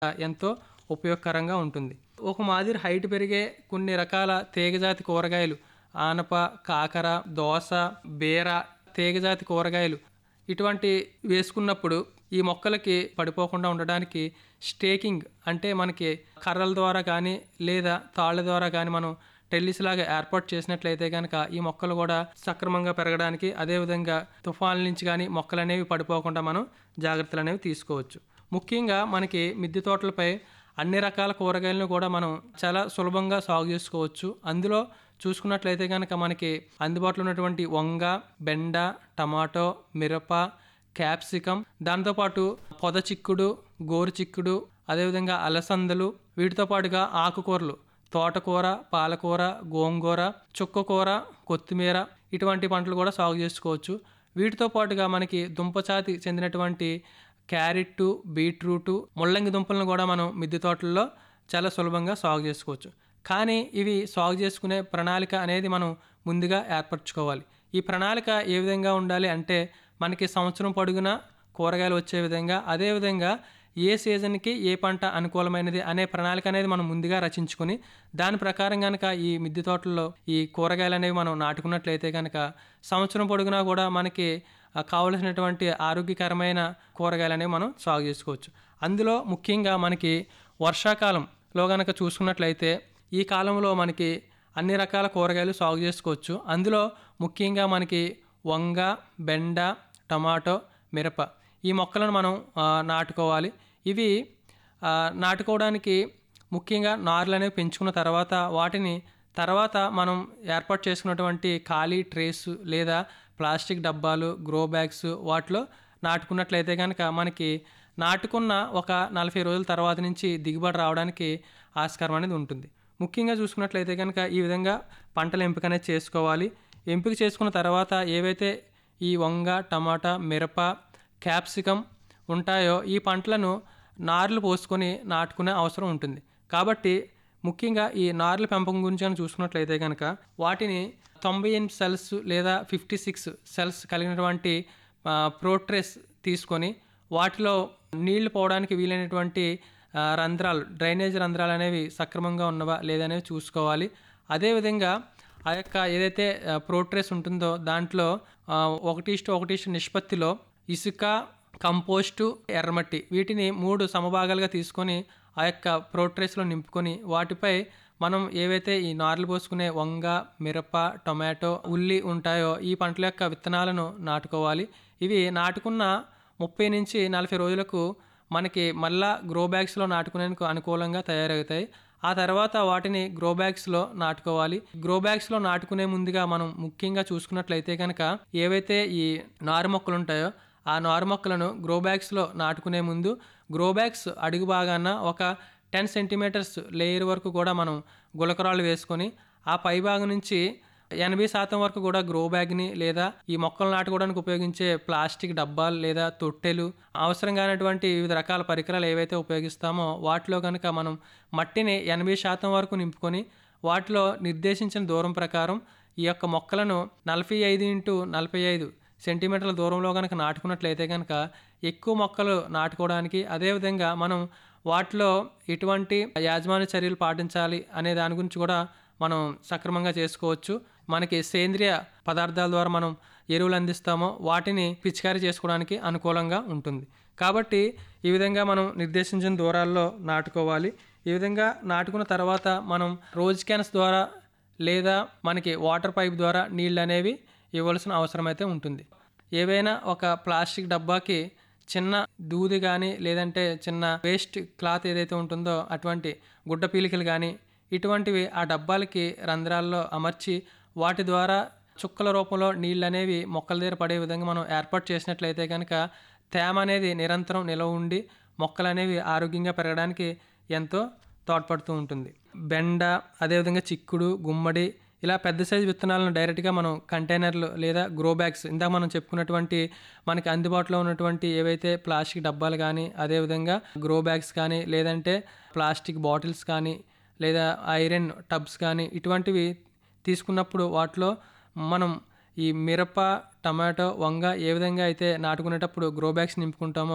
ఎంతో ఉపయోగకరంగా ఉంటుంది ఒక మాదిరి హైట్ పెరిగే కొన్ని రకాల తీగజాతి కూరగాయలు ఆనప కాకర దోస బీర తీగజాతి కూరగాయలు ఇటువంటి వేసుకున్నప్పుడు ఈ మొక్కలకి పడిపోకుండా ఉండడానికి స్టేకింగ్ అంటే మనకి కర్రల ద్వారా కానీ లేదా తాళ్ళ ద్వారా కానీ మనం టెల్లిస్ లాగా ఏర్పాటు చేసినట్లయితే కనుక ఈ మొక్కలు కూడా సక్రమంగా పెరగడానికి అదేవిధంగా తుఫాన్ల నుంచి కానీ మొక్కలు అనేవి పడిపోకుండా మనం జాగ్రత్తలు అనేవి తీసుకోవచ్చు ముఖ్యంగా మనకి మిద్దె తోటలపై అన్ని రకాల కూరగాయలను కూడా మనం చాలా సులభంగా సాగు చేసుకోవచ్చు అందులో చూసుకున్నట్లయితే కనుక మనకి అందుబాటులో ఉన్నటువంటి వంగ బెండ టమాటో మిరప క్యాప్సికం దాంతోపాటు పొద చిక్కుడు గోరు చిక్కుడు అదేవిధంగా అలసందలు వీటితో పాటుగా ఆకుకూరలు తోటకూర పాలకూర గోంగూర చుక్కకూర కొత్తిమీర ఇటువంటి పంటలు కూడా సాగు చేసుకోవచ్చు వీటితో పాటుగా మనకి దుంపచాతి చెందినటువంటి క్యారెట్ బీట్రూటు ముల్లంగి దుంపలను కూడా మనం మిద్దె తోటల్లో చాలా సులభంగా సాగు చేసుకోవచ్చు కానీ ఇవి సాగు చేసుకునే ప్రణాళిక అనేది మనం ముందుగా ఏర్పరచుకోవాలి ఈ ప్రణాళిక ఏ విధంగా ఉండాలి అంటే మనకి సంవత్సరం పొడుగునా కూరగాయలు వచ్చే విధంగా అదేవిధంగా ఏ సీజన్కి ఏ పంట అనుకూలమైనది అనే ప్రణాళిక అనేది మనం ముందుగా రచించుకొని దాని ప్రకారం కనుక ఈ మిద్దె తోటల్లో ఈ కూరగాయలు అనేవి మనం నాటుకున్నట్లయితే కనుక సంవత్సరం పొడుగునా కూడా మనకి ఆ, కావలసినటువంటి ఆరోగ్యకరమైన కూరగాయలు అనేవి మనం సాగు చేసుకోవచ్చు అందులో ముఖ్యంగా మనకి వర్షాకాలంలో కనుక చూసుకున్నట్లయితే ఈ కాలంలో మనకి అన్ని రకాల కూరగాయలు సాగు చేసుకోవచ్చు అందులో ముఖ్యంగా మనకి వంగ బెండ టమాటో మిరప ఈ మొక్కలను మనం ఆ, నాటుకోవాలి ఇవి ఆ, నాటుకోవడానికి ముఖ్యంగా నార్లు అనేవి పెంచుకున్న తర్వాత వాటిని తర్వాత మనం ఏర్పాటు చేసుకున్నటువంటి ఖాళీ ట్రేస్ లేదా ప్లాస్టిక్ డబ్బాలు గ్రో బ్యాగ్స్ వాటిలో నాటుకున్నట్లయితే కనుక మనకి నాటుకున్న ఒక నలభై రోజుల తర్వాత నుంచి దిగుబడి రావడానికి ఆస్కారం అనేది ఉంటుంది ముఖ్యంగా చూసుకున్నట్లయితే కనుక ఈ విధంగా పంటల ఎంపిక అనేది చేసుకోవాలి ఎంపిక చేసుకున్న తర్వాత ఏవైతే ఈ వంగ టమాటా మిరప క్యాప్సికం ఉంటాయో ఈ పంటలను నార్లు పోసుకొని నాటుకునే అవసరం ఉంటుంది కాబట్టి ముఖ్యంగా ఈ నార్ల పెంపకం గురించి కానీ చూసుకున్నట్లయితే కనుక వాటిని తొంభై ఎనిమిది సెల్స్ లేదా ఫిఫ్టీ సిక్స్ సెల్స్ కలిగినటువంటి ఆ, ప్రోట్రెస్ తీసుకొని వాటిలో నీళ్లు పోవడానికి వీలైనటువంటి ఆ, రంధ్రాలు డ్రైనేజ్ రంధ్రాలు అనేవి సక్రమంగా ఉన్నవా లేదనేవి చూసుకోవాలి అదేవిధంగా ఆ యొక్క ఏదైతే ఆ, ప్రోట్రేస్ ఉంటుందో దాంట్లో ఆ, ఒకటి ఇష్టు ఒకటి ఇష్టు నిష్పత్తిలో ఇసుక కంపోస్టు ఎర్రమట్టి వీటిని మూడు సమభాగాలుగా తీసుకొని ఆ యొక్క ప్రోట్రేస్లో నింపుకొని వాటిపై మనం ఏవైతే ఈ నార్లు పోసుకునే వంగ మిరప టొమాటో ఉల్లి ఉంటాయో ఈ పంటల యొక్క విత్తనాలను నాటుకోవాలి ఇవి నాటుకున్న ముప్పై నుంచి నలభై రోజులకు మనకి మళ్ళా గ్రో బ్యాగ్స్లో నాటుకునేందుకు అనుకూలంగా తయారవుతాయి ఆ తర్వాత వాటిని గ్రో బ్యాగ్స్లో నాటుకోవాలి గ్రో బ్యాగ్స్లో నాటుకునే ముందుగా మనం ముఖ్యంగా చూసుకున్నట్లయితే కనుక ఏవైతే ఈ నారు మొక్కలు ఉంటాయో ఆ నారు మొక్కలను గ్రో బ్యాగ్స్లో నాటుకునే ముందు గ్రో బ్యాగ్స్ అడుగు భాగాన ఒక టెన్ సెంటీమీటర్స్ లేయర్ వరకు కూడా మనం గులకరాళ్ళు వేసుకొని ఆ పై భాగం నుంచి ఎనభై శాతం వరకు కూడా గ్రో బ్యాగ్ని లేదా ఈ మొక్కలు నాటుకోవడానికి ఉపయోగించే ప్లాస్టిక్ డబ్బాలు లేదా తొట్టెలు అవసరం కానటువంటి వివిధ రకాల పరికరాలు ఏవైతే ఉపయోగిస్తామో వాటిలో కనుక మనం మట్టిని ఎనభై శాతం వరకు నింపుకొని వాటిలో నిర్దేశించిన దూరం ప్రకారం ఈ యొక్క మొక్కలను నలభై ఐదు ఇంటూ నలభై ఐదు సెంటీమీటర్ల దూరంలో కనుక నాటుకున్నట్లయితే కనుక ఎక్కువ మొక్కలు నాటుకోవడానికి అదేవిధంగా మనం వాటిలో ఎటువంటి యాజమాన్య చర్యలు పాటించాలి అనే దాని గురించి కూడా మనం సక్రమంగా చేసుకోవచ్చు మనకి సేంద్రియ పదార్థాల ద్వారా మనం ఎరువులు అందిస్తామో వాటిని పిచికారీ చేసుకోవడానికి అనుకూలంగా ఉంటుంది కాబట్టి ఈ విధంగా మనం నిర్దేశించిన దూరాల్లో నాటుకోవాలి ఈ విధంగా నాటుకున్న తర్వాత మనం రోజ్ క్యాన్స్ ద్వారా లేదా మనకి వాటర్ పైప్ ద్వారా నీళ్ళు అనేవి ఇవ్వాల్సిన అవసరం అయితే ఉంటుంది ఏవైనా ఒక ప్లాస్టిక్ డబ్బాకి చిన్న దూది కానీ లేదంటే చిన్న వేస్ట్ క్లాత్ ఏదైతే ఉంటుందో అటువంటి గుడ్డ పీలికలు కానీ ఇటువంటివి ఆ డబ్బాలకి రంధ్రాల్లో అమర్చి వాటి ద్వారా చుక్కల రూపంలో నీళ్ళు అనేవి మొక్కల దగ్గర పడే విధంగా మనం ఏర్పాటు చేసినట్లయితే కనుక తేమ అనేది నిరంతరం నిలవ ఉండి మొక్కలు అనేవి ఆరోగ్యంగా పెరగడానికి ఎంతో తోడ్పడుతూ ఉంటుంది బెండ అదేవిధంగా చిక్కుడు గుమ్మడి ఇలా పెద్ద సైజు విత్తనాలను డైరెక్ట్గా మనం కంటైనర్లు లేదా గ్రో బ్యాగ్స్ ఇందాక మనం చెప్పుకున్నటువంటి మనకి అందుబాటులో ఉన్నటువంటి ఏవైతే ప్లాస్టిక్ డబ్బాలు కానీ అదేవిధంగా గ్రో బ్యాగ్స్ కానీ లేదంటే ప్లాస్టిక్ బాటిల్స్ కానీ లేదా ఐరన్ టబ్స్ కానీ ఇటువంటివి తీసుకున్నప్పుడు వాటిలో మనం ఈ మిరప టమాటో వంగ ఏ విధంగా అయితే నాటుకునేటప్పుడు గ్రో బ్యాగ్స్ నింపుకుంటామో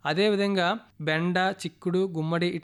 అదేవిధంగా బెండ చిక్కుడు గుమ్మడి